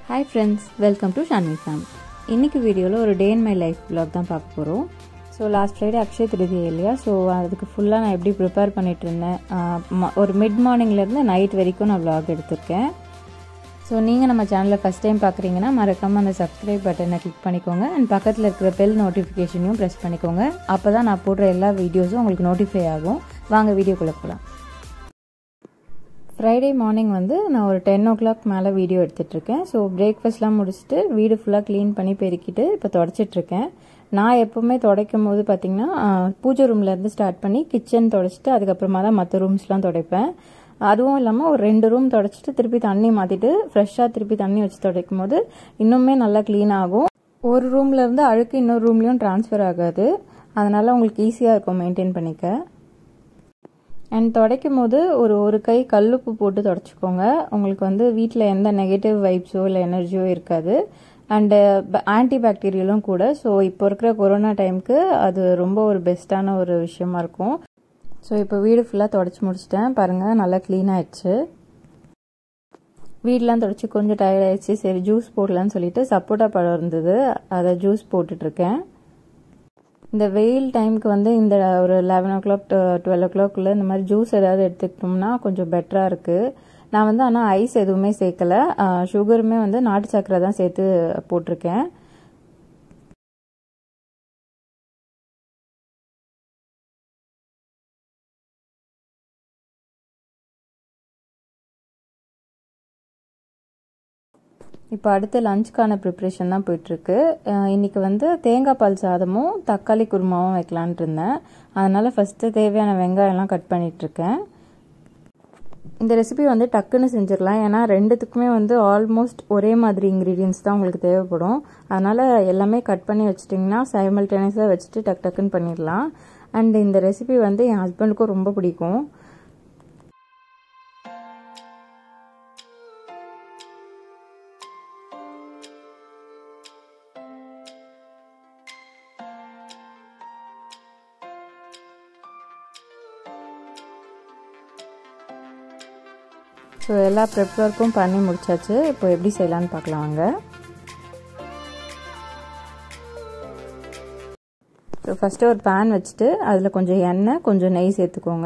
hi friends welcome to Shanvi fame இன்னைக்கு வீடியோவில் ஒரு day in my life vlog தான் பார்க்க போகிறோம் so last Friday Akshaya Tritiya இல்லையா ஸோ அதுக்கு ஃபுல்லாக நான் எப்படி ப்ரிப்பேர் பண்ணிட்டு இருந்தேன் ஆஹ் ம- ஒரு மிட் மார்னிங்லேருந்து நைட் வரைக்கும் நான் vlog எடுத்திருக்கேன் ஸோ நீங்கள் நம்ம சேனலை ஃபஸ்ட் டைம் பார்க்குறீங்கன்னா மறக்காமல் அந்த சப்ஸ்கிரைப் பட்டனை கிளிக் பண்ணிக்கோங்க அண்ட் பக்கத்தில் இருக்கிற பெல் நோட்டிஃபிகேஷனையும் ப்ரெஸ் பண்ணிக்கோங்க அப்போ தான் நான் போடுற எல்லா வீடியோஸும் உங்களுக்கு நோட்டிஃபை ஆகும் வாங்க வீடியோக்குள்ளே போகலாம் ஃப்ரைடே மார்னிங் வந்து நான் ஒரு டென் ஓ கிளாக் மேலே வீடியோ எடுத்துட்ருக்கேன் ஸோ பிரேக்ஃபாஸ்ட்லாம் முடிச்சுட்டு வீடு ஃபுல்லாக க்ளீன் பண்ணி பெருக்கிட்டு இப்போ தொடச்சிட்ருக்கேன் நான் எப்போவுமே துடைக்கும் போது பார்த்தீங்கன்னா ஆஹ், பூஜை ரூம்லேருந்து ஸ்டார்ட் பண்ணி கிச்சன் தொடச்சிட்டு அதுக்கப்புறமா தான் மற்ற ரூம்ஸ்லாம் துடைப்பேன் அதுவும் இல்லாமல் ஒரு ரெண்டு ரூம் தொடச்சிட்டு திருப்பி தண்ணி மாற்றிட்டு ஃப்ரெஷ்ஷாக திருப்பி தண்ணி வச்சு துடைக்கும் போது இன்னுமே நல்லா க்ளீன் ஆகும் ஒரு ரூம்ல இருந்து அழுக்கு இன்னொரு ரூம்லேயும் ட்ரான்ஸ்ஃபர் ஆகாது அதனால் உங்களுக்கு ஈஸியாக இருக்கும் மெயின்டைன் பண்ணிக்க அண்ட் துடைக்கும் போது ஒரு ஒரு கை கல்லுப்பு போட்டு தொடச்சிக்கோங்க உங்களுக்கு வந்து வீட்டில் எந்த நெகட்டிவ் வைப்ஸோ இல்லை எனர்ஜியோ இருக்காது அண்டு ஆன்டி பாக்டீரியலும் கூட ஸோ இப்போ இருக்கிற கொரோனா டைமுக்கு அது ரொம்ப ஒரு பெஸ்ட்டான ஒரு விஷயமா இருக்கும் ஸோ இப்போ வீடு ஃபுல்லாக தொடச்சி முடிச்சிட்டேன் பாருங்கள் நல்லா க்ளீன் ஆயிடுச்சு வீடெலாம் தொடச்சி கொஞ்சம் டயர்ட் ஆயிடுச்சு சரி ஜூஸ் போடலான்னு சொல்லிட்டு சப்போட்டா பழம் இருந்தது அதை ஜூஸ் போட்டுட்ருக்கேன் இந்த வெயில் டைமுக்கு வந்து இந்த ஒரு லெவன் ஓ கிளாக் டுவெல் ஓ கிளாக்குள்ளே இந்த மாதிரி ஜூஸ் ஏதாவது எடுத்துக்கிட்டோம்னா கொஞ்சம் பெட்டராக இருக்குது நான் வந்து ஆனால் ஐஸ் எதுவுமே சேர்க்கல சுகருமே வந்து நாட்டு சக்கரை தான் சேர்த்து போட்டிருக்கேன் இப்போ அடுத்து லஞ்சுக்கான ப்ரிப்ரேஷன் தான் போயிட்டுருக்கு இன்றைக்கி வந்து தேங்காய் பால் சாதமும் தக்காளி குருமாவும் வைக்கலான்ட்டு இருந்தேன் அதனால் ஃபஸ்ட்டு தேவையான வெங்காயம்லாம் கட் பண்ணிகிட்ருக்கேன் இந்த ரெசிபி வந்து டக்குன்னு செஞ்சிடலாம் ஏன்னா ரெண்டுத்துக்குமே வந்து ஆல்மோஸ்ட் ஒரே மாதிரி இன்க்ரீடியன்ஸ் தான் உங்களுக்கு தேவைப்படும் அதனால் எல்லாமே கட் பண்ணி வச்சிட்டிங்கன்னா சைமல்டேனியஸாக வச்சுட்டு டக் டக்குன்னு பண்ணிடலாம் அண்ட் இந்த ரெசிபி வந்து என் ஹஸ்பண்டுக்கும் ரொம்ப பிடிக்கும் ஸோ எல்லா ப்ரெப் ஒர்க்கும் பண்ணி முடிச்சாச்சு இப்போ எப்படி செய்யலான்னு பார்க்கலாம் வாங்க ஸோ ஃபஸ்ட்டு ஒரு பேன் வச்சுட்டு அதில் கொஞ்சம் எண்ணெய் கொஞ்சம் நெய் சேர்த்துக்கோங்க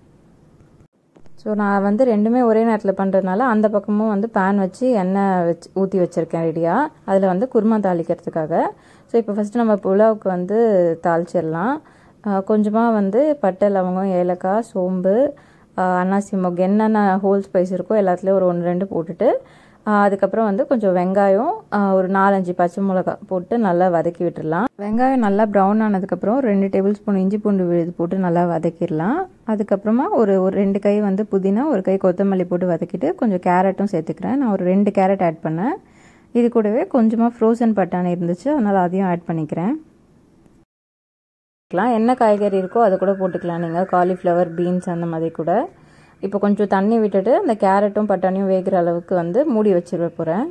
ஸோ நான் வந்து ரெண்டுமே ஒரே நேரத்தில் பண்ணுறதுனால அந்த பக்கமும் வந்து பேன் வச்சு எண்ணெய் வச்சு ஊற்றி வச்சுருக்கேன் ரெடியாக அதில் வந்து குருமா தாளிக்கிறதுக்காக ஸோ இப்போ ஃபஸ்ட்டு நம்ம புலாவுக்கு வந்து தாளிச்சிடலாம் கொஞ்சமாக வந்து பட்டை லவங்கம் ஏலக்காய் சோம்பு அன்னாசி மொக் என்னென்ன ஹோல் ஸ்பைஸ் இருக்கோ எல்லாத்துலேயும் ஒரு ஒன்று ரெண்டு போட்டுட்டு அதுக்கப்புறம் வந்து கொஞ்சம் வெங்காயம் ஒரு நாலஞ்சு பச்சை மிளகா போட்டு நல்லா வதக்கி விட்டுடலாம் வெங்காயம் நல்லா ப்ரௌன் ஆனதுக்கப்புறம் ரெண்டு டேபிள் ஸ்பூன் இஞ்சி பூண்டு விழுது போட்டு நல்லா வதக்கிடலாம் அதுக்கப்புறமா ஒரு ஒரு ரெண்டு கை வந்து புதினா ஒரு கை கொத்தமல்லி போட்டு வதக்கிட்டு கொஞ்சம் கேரட்டும் சேர்த்துக்கிறேன் நான் ஒரு ரெண்டு கேரட் ஆட் பண்ணேன் இது கூடவே கொஞ்சமாக ஃப்ரோசன் பட்டாணி இருந்துச்சு அதனால் அதையும் ஆட் பண்ணிக்கிறேன் போட்டுக்கலாம் என்ன காய்கறி இருக்கோ அதை கூட போட்டுக்கலாம் நீங்கள் காலிஃப்ளவர் பீன்ஸ் அந்த மாதிரி கூட இப்போ கொஞ்சம் தண்ணி விட்டுட்டு அந்த கேரட்டும் பட்டாணியும் வேகிற அளவுக்கு வந்து மூடி வச்சிருவ போகிறேன்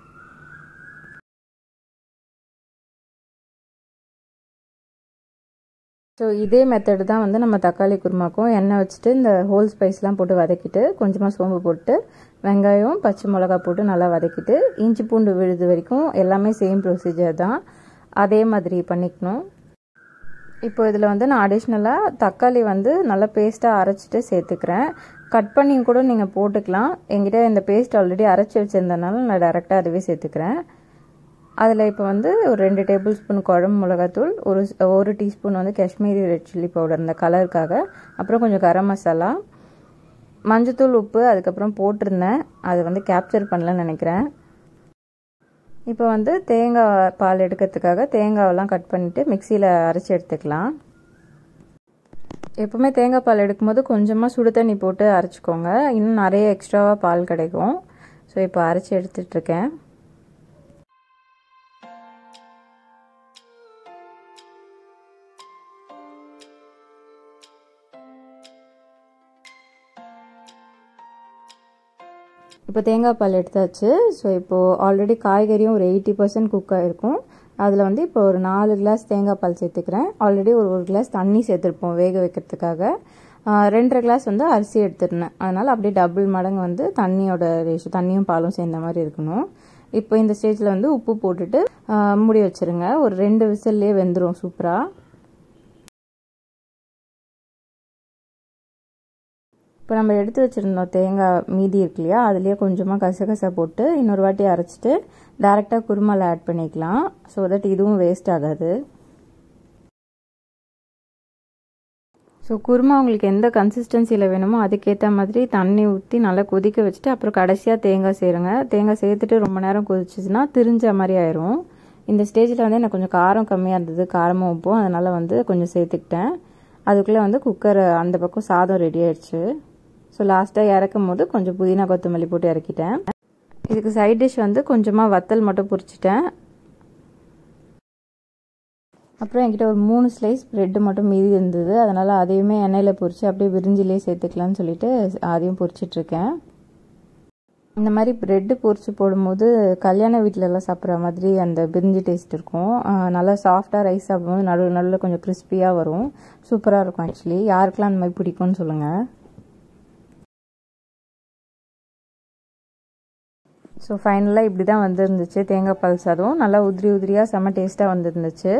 ஸோ இதே மெத்தடு தான் வந்து நம்ம தக்காளி குருமாக்கும் எண்ணெய் வச்சுட்டு இந்த ஹோல் ஸ்பைஸ்லாம் போட்டு வதக்கிட்டு கொஞ்சமாக சோம்பு போட்டு வெங்காயம் பச்சை மிளகா போட்டு நல்லா வதக்கிட்டு இஞ்சி பூண்டு விழுது வரைக்கும் எல்லாமே சேம் ப்ரொசீஜர் தான் அதே மாதிரி பண்ணிக்கணும் இப்போ இதில் வந்து நான் அடிஷ்னலாக தக்காளி வந்து நல்லா பேஸ்ட்டாக அரைச்சிட்டு சேர்த்துக்கிறேன் கட் பண்ணி கூட நீங்கள் போட்டுக்கலாம் என்கிட்ட இந்த பேஸ்ட் ஆல்ரெடி அரைச்சி வச்சுருந்தனால நான் டேரெக்டாக அதுவே சேர்த்துக்கிறேன் அதில் இப்போ வந்து ஒரு ரெண்டு டேபிள் ஸ்பூன் குழம்பு மிளகாத்தூள் ஒரு ஒரு டீஸ்பூன் வந்து காஷ்மீரி ரெட் சில்லி பவுடர் இந்த கலருக்காக அப்புறம் கொஞ்சம் கரம் மசாலா மஞ்சத்தூள் உப்பு அதுக்கப்புறம் போட்டிருந்தேன் அது வந்து கேப்சர் பண்ணலன்னு நினைக்கிறேன் இப்போ வந்து தேங்காய் பால் எடுக்கிறதுக்காக தேங்காவெல்லாம் கட் பண்ணிவிட்டு மிக்சியில் அரைச்சி எடுத்துக்கலாம் எப்போவுமே தேங்காய் பால் எடுக்கும்போது கொஞ்சமாக சுடு தண்ணி போட்டு அரைச்சிக்கோங்க இன்னும் நிறைய எக்ஸ்ட்ராவாக பால் கிடைக்கும் ஸோ இப்போ அரைச்சி எடுத்துட்ருக்கேன் இப்போ தேங்காய் பால் எடுத்தாச்சு ஸோ இப்போது ஆல்ரெடி காய்கறியும் ஒரு எயிட்டி பர்சன்ட் குக் ஆகிருக்கும் அதில் வந்து இப்போ ஒரு நாலு கிளாஸ் தேங்காய் பால் சேர்த்துக்கிறேன் ஆல்ரெடி ஒரு ஒரு கிளாஸ் தண்ணி சேர்த்துருப்போம் வேக வைக்கிறதுக்காக ரெண்டரை கிளாஸ் வந்து அரிசி எடுத்துருந்தேன் அதனால் அப்படியே டபுள் மடங்கு வந்து தண்ணியோட ரேஷியோ தண்ணியும் பாலும் சேர்ந்த மாதிரி இருக்கணும் இப்போ இந்த ஸ்டேஜில் வந்து உப்பு போட்டுட்டு மூடி வச்சுருங்க ஒரு ரெண்டு விசில்லே வெந்துடும் சூப்பராக இப்போ நம்ம எடுத்து வச்சுருந்தோம் தேங்காய் மீதி இருக்கு இல்லையா அதுலேயே கொஞ்சமாக கசகசா போட்டு இன்னொரு வாட்டி அரைச்சிட்டு டேரெக்டாக குருமாவில் ஆட் பண்ணிக்கலாம் ஸோ தட் இதுவும் வேஸ்ட் ஆகாது ஸோ குருமா உங்களுக்கு எந்த கன்சிஸ்டன்சியில் வேணுமோ அதுக்கேற்ற மாதிரி தண்ணி ஊற்றி நல்லா கொதிக்க வச்சுட்டு அப்புறம் கடைசியாக தேங்காய் சேருங்க தேங்காய் சேர்த்துட்டு ரொம்ப நேரம் கொதிச்சிச்சுன்னா திரிஞ்ச மாதிரி ஆயிரும் இந்த ஸ்டேஜில் வந்து எனக்கு கொஞ்சம் காரம் கம்மியாக இருந்தது காரமும் உப்பும் அதனால் வந்து கொஞ்சம் சேர்த்துக்கிட்டேன் அதுக்குள்ளே வந்து குக்கர் அந்த பக்கம் சாதம் ரெடி ஆயிடுச்சு ஸோ லாஸ்ட்டாக இறக்கும் போது கொஞ்சம் புதினா கொத்தமல்லி போட்டு இறக்கிட்டேன் இதுக்கு சைட் டிஷ் வந்து கொஞ்சமாக வத்தல் மட்டும் பொரிச்சிட்டேன் அப்புறம் என்கிட்ட ஒரு மூணு ஸ்லைஸ் ப்ரெட்டு மட்டும் மீதி இருந்தது அதனால் அதையுமே எண்ணெயில் பொரித்து அப்படியே விரிஞ்சிலே சேர்த்துக்கலான்னு சொல்லிட்டு அதையும் பொரிச்சிட்ருக்கேன் இந்த மாதிரி ப்ரெட்டு பொரித்து போடும்போது கல்யாண வீட்டிலலாம் சாப்பிட்ற மாதிரி அந்த பிரிஞ்சி டேஸ்ட் இருக்கும் நல்லா சாஃப்டாக ரைஸ் சாப்பிடும்போது நடுவில் நடுவில் கொஞ்சம் கிறிஸ்பியாக வரும் சூப்பராக இருக்கும் ஆக்சுவலி யாருக்கெல்லாம் அந்த மாதிரி பிடிக்கும்னு சொல்லுங்கள் ஸோ ஃபைனலாக இப்படி தான் வந்துருந்துச்சு தேங்காய் பால் சாதம் நல்லா உதிரி உதிரியாக செம்ம டேஸ்ட்டாக வந்துருந்துச்சு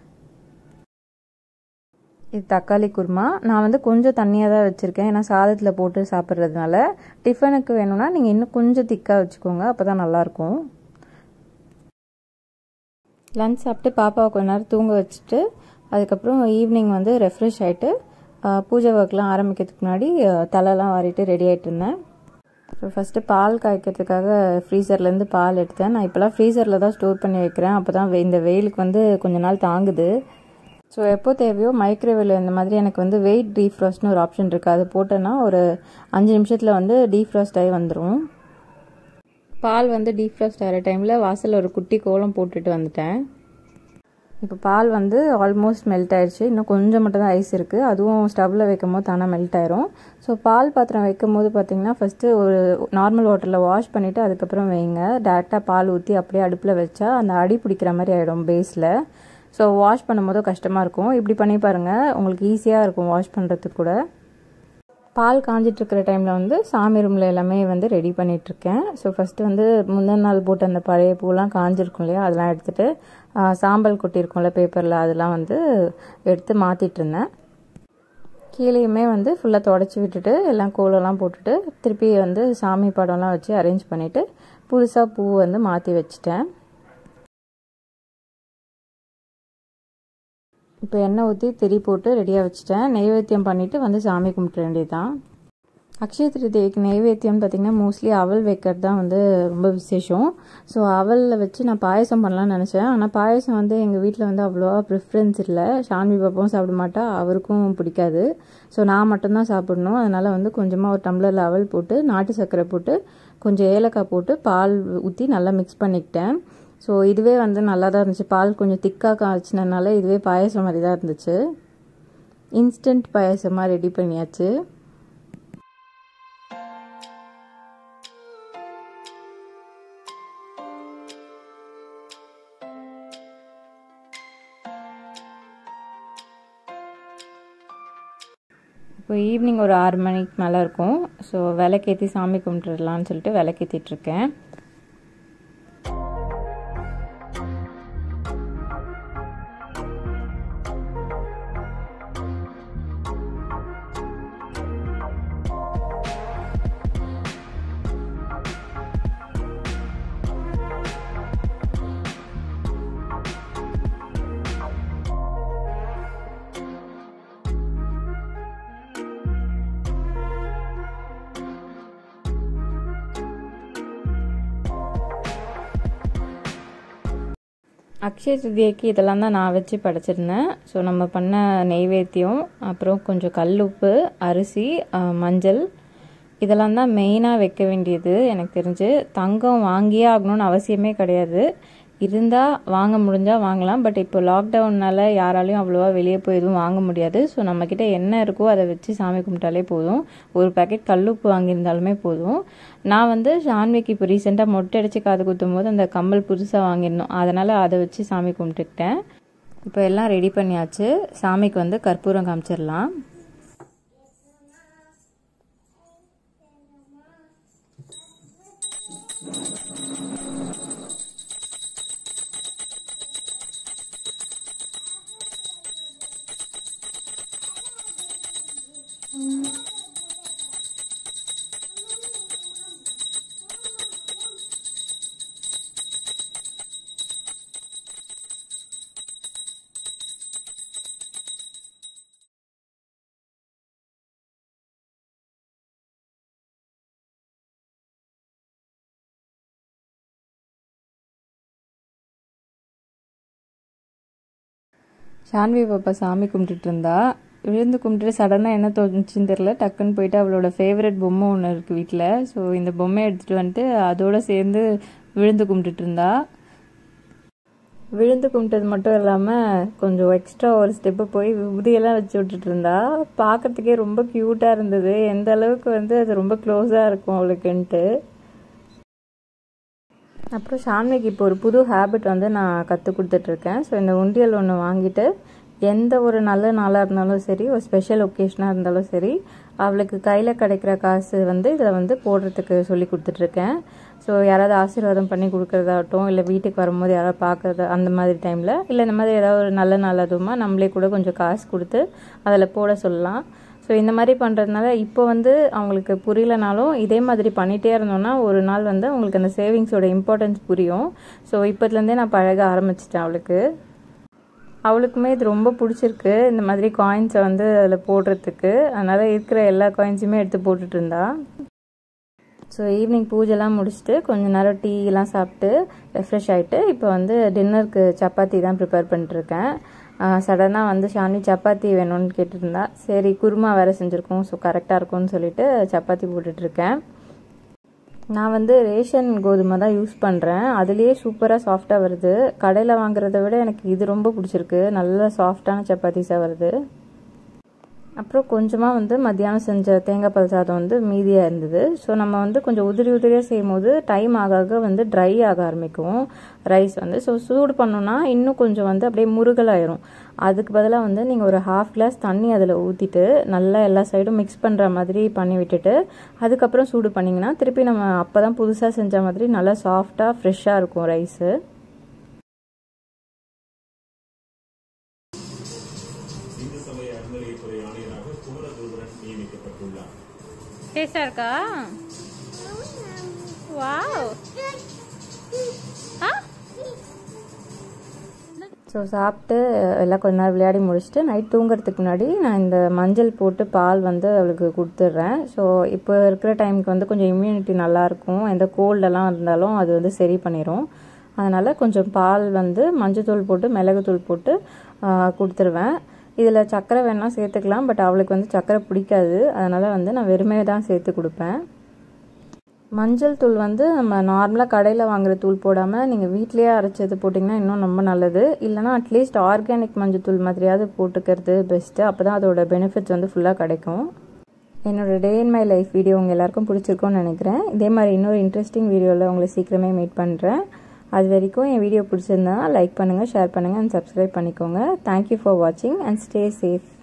இது தக்காளி குருமா நான் வந்து கொஞ்சம் தண்ணியாக தான் வச்சுருக்கேன் ஏன்னா சாதத்தில் போட்டு சாப்பிட்றதுனால டிஃபனுக்கு வேணும்னா நீங்கள் இன்னும் கொஞ்சம் திக்காக வச்சுக்கோங்க அப்போ தான் நல்லாயிருக்கும் லன்ச் சாப்பிட்டு பாப்பாவை கொஞ்ச நேரம் தூங்க வச்சுட்டு அதுக்கப்புறம் ஈவினிங் வந்து ரெஃப்ரெஷ் ஆகிட்டு பூஜை ஒர்க்லாம் ஆரம்பிக்கிறதுக்கு முன்னாடி தலைலாம் வாரிட்டு ரெடி ஆகிட்டு இருந்தேன் ஸோ ஃபஸ்ட்டு பால் காய்க்கிறதுக்காக ஃப்ரீசர்லேருந்து பால் எடுத்தேன் நான் இப்போலாம் ஃப்ரீசரில் தான் ஸ்டோர் பண்ணி வைக்கிறேன் அப்போ தான் இந்த வெயிலுக்கு வந்து கொஞ்ச நாள் தாங்குது ஸோ எப்போ தேவையோ மைக்ரோவேவில் இந்த மாதிரி எனக்கு வந்து வெயிட் டீஃப்ராஸ்ட்னு ஒரு ஆப்ஷன் இருக்குது அது போட்டேன்னா ஒரு அஞ்சு நிமிஷத்தில் வந்து டீஃப்ராஸ்ட் ஆகி வந்துடும் பால் வந்து டீஃப்ராஸ்ட் ஆகிற டைமில் வாசலில் ஒரு குட்டி கோலம் போட்டுட்டு வந்துட்டேன் இப்போ பால் வந்து ஆல்மோஸ்ட் மெல்ட் ஆயிடுச்சு இன்னும் கொஞ்சம் மட்டும் தான் ஐஸ் இருக்குது அதுவும் ஸ்டவ்வில் வைக்கும் போது தானே மெல்ட் ஆயிரும் ஸோ பால் பாத்திரம் வைக்கும் போது பார்த்தீங்கன்னா ஃபஸ்ட்டு ஒரு நார்மல் வாட்டரில் வாஷ் பண்ணிவிட்டு அதுக்கப்புறம் வைங்க டேரெக்டாக பால் ஊற்றி அப்படியே அடுப்பில் வச்சா அந்த அடி பிடிக்கிற மாதிரி ஆகிடும் பேஸில் ஸோ வாஷ் பண்ணும்போது கஷ்டமாக இருக்கும் இப்படி பண்ணி பாருங்கள் உங்களுக்கு ஈஸியாக இருக்கும் வாஷ் பண்ணுறதுக்கு கூட பால் காஞ்சிட்ருக்கிற டைமில் வந்து சாமி ரூமில் எல்லாமே வந்து ரெடி பண்ணிகிட்ருக்கேன் ஸோ ஃபஸ்ட்டு வந்து முந்தின நாள் போட்டு அந்த பழைய பூலாம் காஞ்சிருக்கும் இல்லையா அதெல்லாம் எடுத்துகிட்டு சாம்பல் கொட்டியிருக்கோம்ல பேப்பரில் அதெல்லாம் வந்து எடுத்து மாற்றிட்டு இருந்தேன் கீழேயுமே வந்து ஃபுல்லாக தொடச்சி விட்டுட்டு எல்லாம் கோலெல்லாம் போட்டுட்டு திருப்பி வந்து சாமி படம்லாம் வச்சு அரேஞ்ச் பண்ணிவிட்டு புதுசாக பூ வந்து மாற்றி வச்சுட்டேன் இப்போ எண்ணெய் ஊற்றி திரி போட்டு ரெடியாக வச்சுட்டேன் நெய்வேத்தியம் பண்ணிவிட்டு வந்து சாமி கும்பிட்டு வேண்டியதுதான் அக்ஷய திருதியைக்கு நெய்வேத்தியம்னு பார்த்திங்கன்னா மோஸ்ட்லி அவல் வைக்கிறது தான் வந்து ரொம்ப விசேஷம் ஸோ அவலில் வச்சு நான் பாயசம் பண்ணலாம்னு நினச்சேன் ஆனால் பாயசம் வந்து எங்கள் வீட்டில் வந்து அவ்வளோவா ப்ரிஃபரன்ஸ் இல்லை ஷான்வி பாப்பாவும் சாப்பிட மாட்டா அவருக்கும் பிடிக்காது ஸோ நான் மட்டும்தான் சாப்பிடணும் அதனால் வந்து கொஞ்சமாக ஒரு டம்ளரில் அவல் போட்டு நாட்டு சர்க்கரை போட்டு கொஞ்சம் ஏலக்காய் போட்டு பால் ஊற்றி நல்லா மிக்ஸ் பண்ணிக்கிட்டேன் ஸோ இதுவே வந்து நல்லா தான் இருந்துச்சு பால் கொஞ்சம் திக்காக காய்ச்சினதுனால இதுவே பாயசம் மாதிரி தான் இருந்துச்சு இன்ஸ்டன்ட் பாயசமாக ரெடி பண்ணியாச்சு இப்போ ஈவினிங் ஒரு ஆறு மணிக்கு மேலே இருக்கும் ஸோ விளக்கேற்றி சாமி கும்பிட்டுடலான்னு சொல்லிட்டு விளக்கேற்றிட்டுருக்கேன் அக்ஷய திருதியைக்கு இதெல்லாம் தான் நான் வச்சு படைச்சிருந்தேன் ஸோ நம்ம பண்ண நெய்வேத்தியம் அப்புறம் கொஞ்சம் கல் உப்பு அரிசி மஞ்சள் இதெல்லாம் தான் மெயினாக வைக்க வேண்டியது எனக்கு தெரிஞ்சு தங்கம் வாங்கியே ஆகணும்னு அவசியமே கிடையாது இருந்தால் வாங்க முடிஞ்சால் வாங்கலாம் பட் இப்போ லாக்டவுன்னால யாராலையும் அவ்வளோவா வெளியே போய் எதுவும் வாங்க முடியாது ஸோ நம்மக்கிட்ட என்ன இருக்கோ அதை வச்சு சாமி கும்பிட்டாலே போதும் ஒரு பேக்கெட் கல்லுப்பு வாங்கியிருந்தாலுமே போதும் நான் வந்து சான்விக்கு இப்போ ரீசெண்டாக மொட்டை அடித்து காது குத்தும் போது அந்த கம்மல் புதுசாக வாங்கியிருந்தோம் அதனால் அதை வச்சு சாமி கும்பிட்டுக்கிட்டேன் இப்போ எல்லாம் ரெடி பண்ணியாச்சு சாமிக்கு வந்து கற்பூரம் காமிச்சிடலாம் சான்வி பாப்பா சாமி கும்பிட்டுட்டு இருந்தா விழுந்து கும்பிட்டுட்டு சடனாக என்ன தோணுச்சுன்னு தெரில டக்குன்னு போயிட்டு அவளோட ஃபேவரட் பொம்மை ஒன்று இருக்குது வீட்டில் ஸோ இந்த பொம்மையை எடுத்துகிட்டு வந்துட்டு அதோடு சேர்ந்து விழுந்து கும்பிட்டுட்டு இருந்தா விழுந்து கும்பிட்டது மட்டும் இல்லாமல் கொஞ்சம் எக்ஸ்ட்ரா ஒரு ஸ்டெப்பு போய் விபூதியெல்லாம் வச்சு விட்டுட்டு இருந்தா பார்க்கறதுக்கே ரொம்ப க்யூட்டாக இருந்தது எந்த அளவுக்கு வந்து அது ரொம்ப க்ளோஸாக இருக்கும் அவளுக்குன்ட்டு அப்புறம் ஷான்விக்கு இப்போ ஒரு புது ஹேபிட் வந்து நான் கற்றுக் கொடுத்துட்ருக்கேன் ஸோ இந்த உண்டியல் ஒன்று வாங்கிட்டு எந்த ஒரு நல்ல நாளாக இருந்தாலும் சரி ஒரு ஸ்பெஷல் ஒகேஷனாக இருந்தாலும் சரி அவளுக்கு கையில் கிடைக்கிற காசு வந்து இதில் வந்து போடுறதுக்கு சொல்லி கொடுத்துட்ருக்கேன் ஸோ யாராவது ஆசீர்வாதம் பண்ணி கொடுக்குறதாகட்டும் இல்லை வீட்டுக்கு வரும்போது யாராவது பார்க்குறது அந்த மாதிரி டைமில் இல்லை இந்த மாதிரி ஏதாவது ஒரு நல்ல நாள் அதுவுமா நம்மளே கூட கொஞ்சம் காசு கொடுத்து அதில் போட சொல்லலாம் ஸோ இந்த மாதிரி பண்ணுறதுனால இப்போ வந்து அவங்களுக்கு புரியலனாலும் இதே மாதிரி பண்ணிகிட்டே இருந்தோம்னா ஒரு நாள் வந்து அவங்களுக்கு அந்த சேவிங்ஸோட இம்பார்ட்டன்ஸ் புரியும் ஸோ இப்போத்துலேருந்தே நான் பழக ஆரம்பிச்சிட்டேன் அவளுக்கு அவளுக்குமே இது ரொம்ப பிடிச்சிருக்கு இந்த மாதிரி காயின்ஸை வந்து அதில் போடுறதுக்கு அதனால் இருக்கிற எல்லா காயின்ஸுமே எடுத்து போட்டுட்டு இருந்தா ஸோ ஈவினிங் பூஜைலாம் முடிச்சுட்டு கொஞ்ச நேரம் டீ எல்லாம் சாப்பிட்டு ரெஃப்ரெஷ் ஆகிட்டு இப்போ வந்து டின்னருக்கு சப்பாத்தி தான் ப்ரிப்பேர் பண்ணிட்டுருக்கேன் சடனாக வந்து ஷானி சப்பாத்தி வேணும்னு கேட்டுருந்தா சரி குருமா வேறு செஞ்சுருக்கோம் ஸோ கரெக்டாக இருக்கும்னு சொல்லிட்டு சப்பாத்தி போட்டுட்ருக்கேன் நான் வந்து ரேஷன் கோதுமை தான் யூஸ் பண்ணுறேன் அதுலேயே சூப்பராக சாஃப்டாக வருது கடையில் வாங்குறத விட எனக்கு இது ரொம்ப பிடிச்சிருக்கு நல்ல சாஃப்டான சப்பாத்திஸாக வருது அப்புறம் கொஞ்சமாக வந்து மத்தியானம் செஞ்ச தேங்காய் பால் சாதம் வந்து மீதியாக இருந்தது ஸோ நம்ம வந்து கொஞ்சம் உதிரி உதிரியாக செய்யும் போது டைம் ஆக ஆக வந்து ட்ரை ஆக ஆரம்பிக்கும் ரைஸ் வந்து ஸோ சூடு பண்ணோன்னா இன்னும் கொஞ்சம் வந்து அப்படியே முருகலாயிரும் அதுக்கு பதிலாக வந்து நீங்கள் ஒரு ஹாஃப் கிளாஸ் தண்ணி அதில் ஊற்றிட்டு நல்லா எல்லா சைடும் மிக்ஸ் பண்ணுற மாதிரி பண்ணி விட்டுட்டு அதுக்கப்புறம் சூடு பண்ணிங்கன்னா திருப்பி நம்ம அப்போ தான் புதுசாக செஞ்ச மாதிரி நல்லா சாஃப்டாக ஃப்ரெஷ்ஷாக இருக்கும் ரைஸு இந்து சமய அறநிலையத்துறை ஆணையராக குமரகுருபரன் நியமிக்கப்பட்டுள்ளார் டேஸ்டாக இருக்கா வாவ் ஸோ சாப்பிட்டு எல்லாம் கொஞ்ச நேரம் விளையாடி முடிச்சுட்டு நைட் தூங்குறதுக்கு முன்னாடி நான் இந்த மஞ்சள் போட்டு பால் வந்து அவளுக்கு கொடுத்துட்றேன் ஸோ இப்போ இருக்கிற டைமுக்கு வந்து கொஞ்சம் இம்யூனிட்டி நல்லாயிருக்கும் எந்த கோல்டெல்லாம் இருந்தாலும் அது வந்து சரி பண்ணிடும் அதனால் கொஞ்சம் பால் வந்து மஞ்சத்தூள் போட்டு மிளகுத்தூள் போட்டு கொடுத்துருவேன் இதில் சர்க்கரை வேணால் சேர்த்துக்கலாம் பட் அவளுக்கு வந்து சர்க்கரை பிடிக்காது அதனால் வந்து நான் வெறுமே தான் சேர்த்து கொடுப்பேன் மஞ்சள் தூள் வந்து நம்ம நார்மலாக கடையில் வாங்குற தூள் போடாமல் நீங்கள் வீட்லேயே அரைச்சது போட்டிங்கன்னா இன்னும் ரொம்ப நல்லது இல்லைனா அட்லீஸ்ட் ஆர்கானிக் மஞ்சள் தூள் மாதிரியாவது போட்டுக்கிறது பெஸ்ட்டு அப்போ தான் அதோட பெனிஃபிட்ஸ் வந்து ஃபுல்லாக கிடைக்கும் என்னோட day in my life video உங்கள் எல்லாருக்கும் பிடிச்சிருக்கும்னு நினைக்கிறேன் இதே மாதிரி இன்னொரு இன்ட்ரெஸ்டிங் வீடியோவில் உங்களை சீக்கிரமே மீட் பண்ணுறேன் அது வரைக்கும் என் வீடியோ பிடிச்சிருந்தா லைக் பண்ணுங்கள் ஷேர் பண்ணுங்கள் அண்ட் சப்ஸ்கிரைப் பண்ணிக்கோங்க தேங்க்யூ ஃபார் வாட்சிங் அண்ட் ஸ்டே சேஃப்